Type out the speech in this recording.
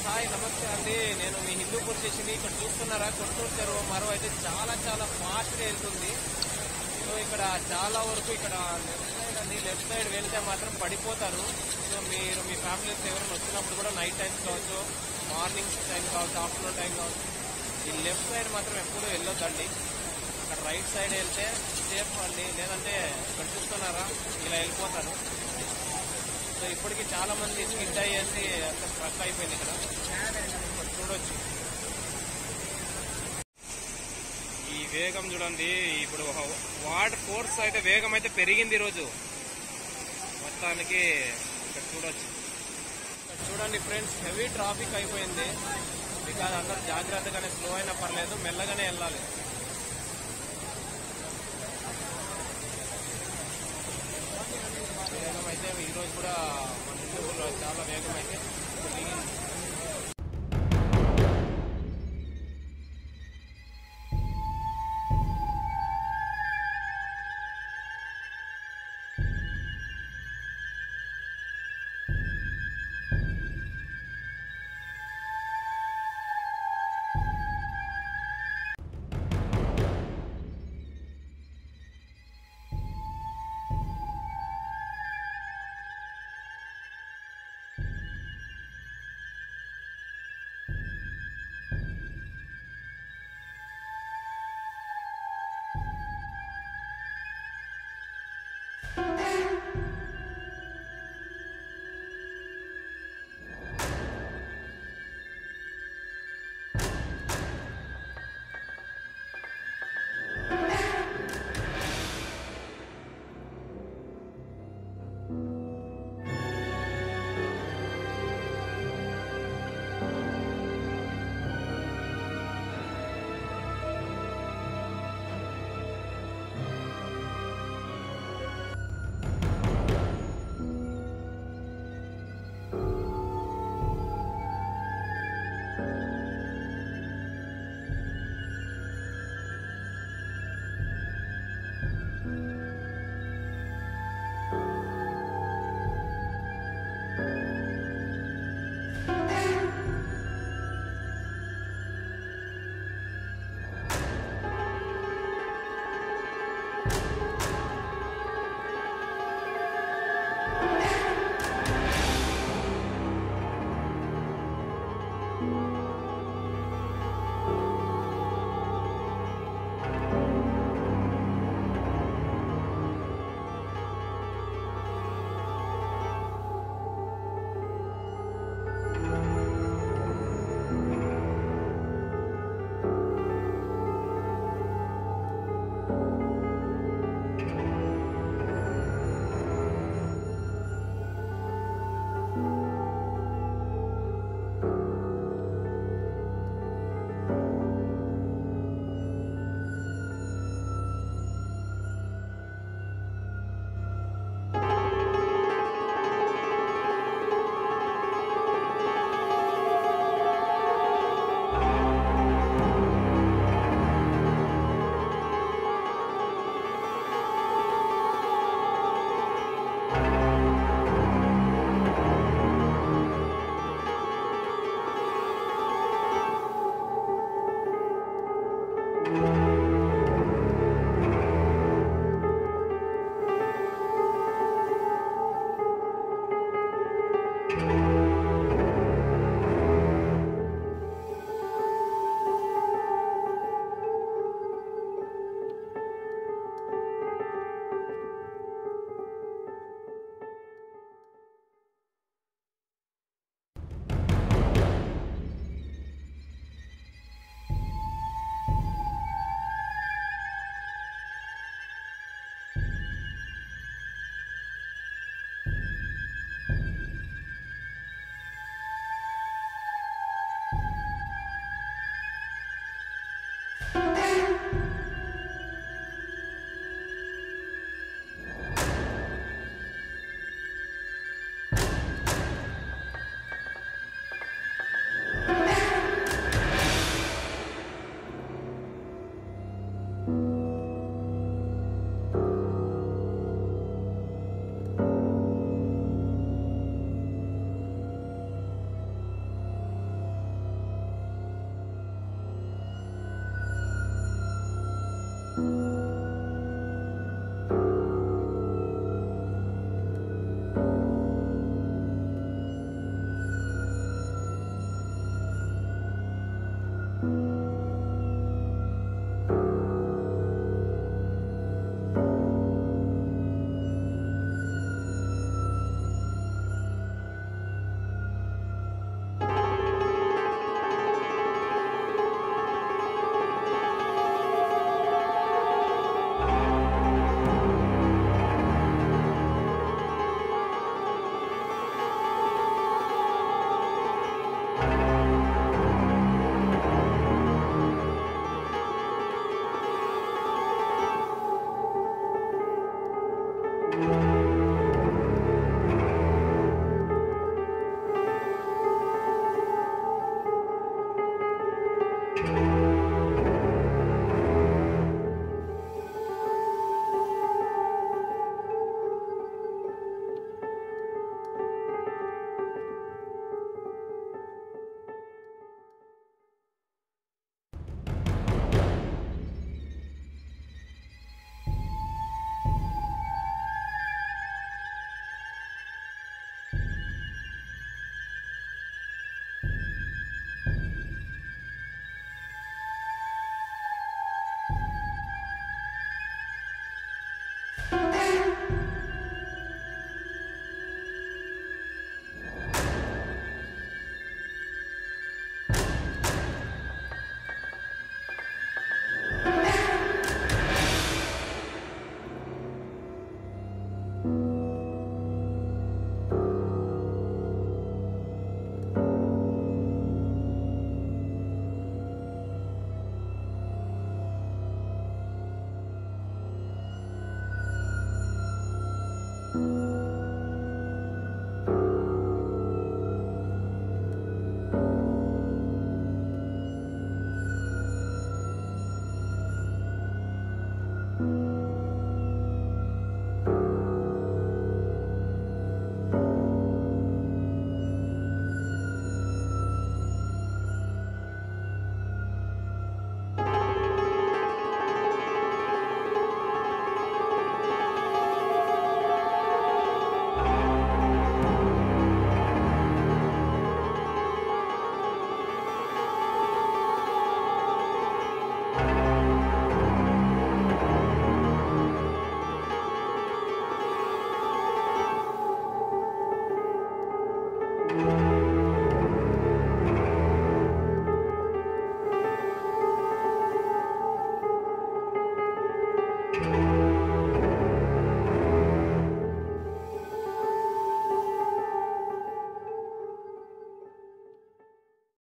hi నమస్తే అండి నేను మీ హిందూపూర్ స్టేషన్ ఇక్కడ చూస్తున్నారా కొట్టూరు చెరువు మరో అయితే చాలా చాలా ఫాస్ట్గా వెళ్తుంది సో ఇక్కడ చాలా వరకు ఇక్కడ లెఫ్ట్ సైడ్ అండి లెఫ్ట్ సైడ్ వెళ్తే మాత్రం పడిపోతారు సో మీరు మీ ఫ్యామిలీస్ ఎవరైనా వచ్చినప్పుడు కూడా నైట్ టైమ్స్ కావచ్చు మార్నింగ్ టైం కావచ్చు ఆఫ్టర్నూన్ టైం కావచ్చు ఈ లెఫ్ట్ సైడ్ మాత్రం ఎప్పుడూ వెళ్ళొద్దండి అక్కడ రైట్ సైడ్ వెళ్తే సేఫ్ అండి లేదంటే ఇక్కడ చూస్తున్నారా ఇలా వెళ్ళిపోతారు సో ఇప్పటికి చాలా మంది స్కిడ్ అయ్యేసి అంత స్ట్రక్ అయిపోయింది ఇక్కడ ఇక్కడ చూడొచ్చు ఈ వేగం చూడండి ఇప్పుడు వాటర్ ఫోర్స్ అయితే వేగం అయితే పెరిగింది ఈరోజు మొత్తానికి ఇక్కడ చూడొచ్చు ఇక్కడ చూడండి ఫ్రెండ్స్ హెవీ ట్రాఫిక్ అయిపోయింది బికాజ్ అందరూ జాగ్రత్తగానే స్లో అయినా పర్లేదు మెల్లగానే వెళ్ళాలి వేగం అయితే ఈరోజు కూడా మన హిందూపురంలో చాలా వేగం అయితే పెరిగింది Thank